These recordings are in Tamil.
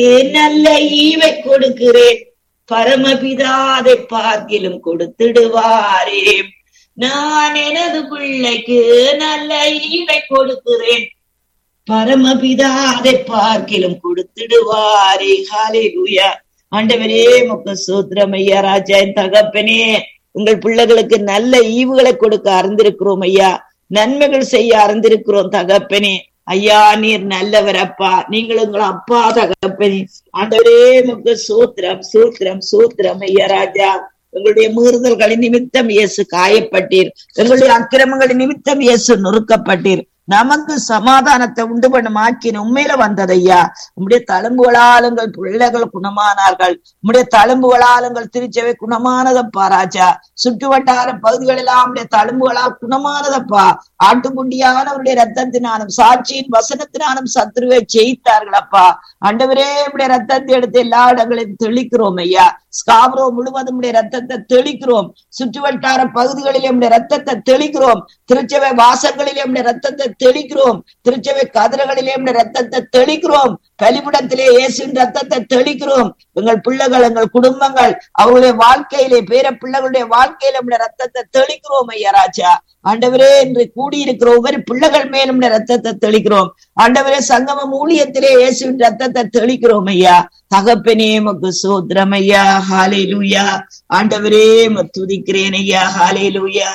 நல்ல ஈவை கொடுக்கிறேன் பரமபிதா அதை பார்க்கிலும் கொடுத்திடுவாரே நான் எனது பிள்ளைக்கு நல்ல ஈவை கொடுக்கிறேன் பரமபிதா அதை பார்க்கிலும் கொடுத்திடுவாரே ஹalleluya ஆண்டவரே முக்க சூத்திரம் ஐயா ராஜா என் தகப்பனே உங்கள் பிள்ளைகளுக்கு நல்ல ஈவுகளை கொடுக்க அறிந்திருக்கிறோம் ஐயா நன்மைகள் செய்ய அறிந்திருக்கிறோம் தகப்பனே ஐயா நீர் நல்லவர் அப்பா நீங்கள் உங்கள் அப்பா தகப்பனே ஆண்டவரே முக்க சூத்திரம் சூத்திரம் சூத்திரம் ஐயா ராஜா எங்களுடைய மீறுதல்களின் நிமித்தம் இயேசு காயப்பட்டீர் எங்களுடைய அக்கிரமங்களின் நிமித்தம் இயேசு நொறுக்கப்பட்டீர் நமக்கு சமாதானத்தை உண்டு பண்ணும் ஆக்கின உண்மையில வந்ததையா உம்முடைய தழும்புகளால் எங்கள் பிள்ளைகள் குணமானார்கள் உம்முடைய தழும்புகளால் எங்கள் திருச்சபை குணமானதப்பா ராஜா சுற்று வட்டார பகுதிகளெல்லாம் உடைய தழும்புகளால் குணமானதப்பா ஆட்டுக்குண்டியானவருடைய ரத்தத்தினாலும் சாட்சியின் வசனத்தினாலும் சத்ருவை ஜெயித்தார்களப்பா ஆண்டவரே உடைய ரத்தத்தை எடுத்து எல்லா இடங்களையும் தெளிக்கிறோம் ஐயா ஸ்காப்ரோ முழுவதும் உடைய ரத்தத்தை தெளிக்கிறோம் சுற்று வட்டார பகுதிகளிலே உடைய ரத்தத்தை தெளிக்கிறோம் திருச்சபை வாசங்களிலே உடைய ரத்தத்தை தெளிக்கிறோம் திருச்சபை கதிரகளிலே உடைய ரத்தத்தை தெளிக்கிறோம் கலிபுடத்திலே இயேசுவின் ரத்தத்தை தெளிக்கிறோம் எங்கள் பிள்ளைகள் எங்கள் குடும்பங்கள் அவர்களுடைய வாழ்க்கையிலே பேர பிள்ளைகளுடைய வாழ்க்கையில உடைய ரத்தத்தை தெளிக்கிறோம் ஐயா ராஜா ஆண்டவரே என்று கூடியிருக்கிற ஒவ்வொரு பிள்ளைகள் மேலும் உடைய ரத்தத்தை தெளிக்கிறோம் ஆண்டவரே சங்கமம் ஊழியத்திலே இயேசுவின் ரத்தத்தை தெளிக்கிறோம் ஐயா தகப்பனே மக்கு சோத்திரம் ஐயா ஹாலே லூயா ஆண்டவரே துதிக்கிறேன் ஐயா ஹாலே லூயா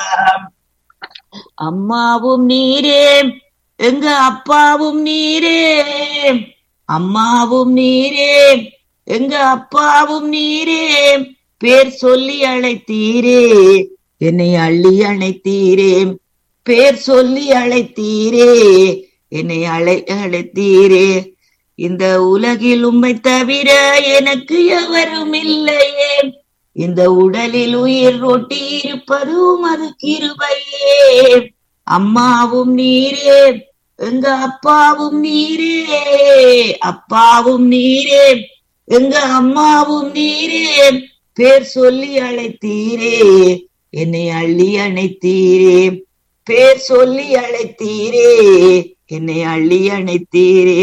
அம்மாவும் நீரே எங்க அப்பாவும் நீரே அம்மாவும் நீரே எங்க அப்பாவும் நீரே பேர் சொல்லி அழைத்தீரே என்னை அள்ளி அழைத்தீரே பேர் சொல்லி அழைத்தீரே என்னை அழை அழைத்தீரே இந்த உலகில் உம்மை தவிர எனக்கு எவரும் இல்லையே இந்த உடலில் உயிர் ரொட்டி இருப்பதும் அது கிருபையே அம்மாவும் நீரே எங்க அப்பாவும் நீரே அப்பாவும் நீரே எங்க அம்மாவும் நீரே பேர் சொல்லி அழைத்தீரே என்னை அள்ளி அணைத்தீரே பேர் சொல்லி அழைத்தீரே என்னை அள்ளி அணைத்தீரே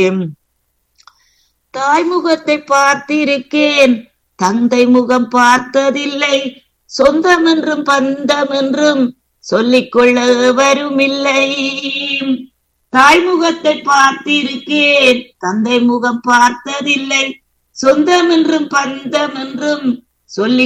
தாய்முகத்தை பார்த்திருக்கேன் தந்தை முகம் பார்த்ததில்லை சொந்தம் என்றும் பந்தம் என்றும் சொல்லிக்கொள்ள வரும் இல்லை தாய்முகத்தை பார்த்திருக்கேன் தந்தை முகம் பார்த்ததில்லை சொந்தம் என்றும் பந்தம் என்றும் சொல்லி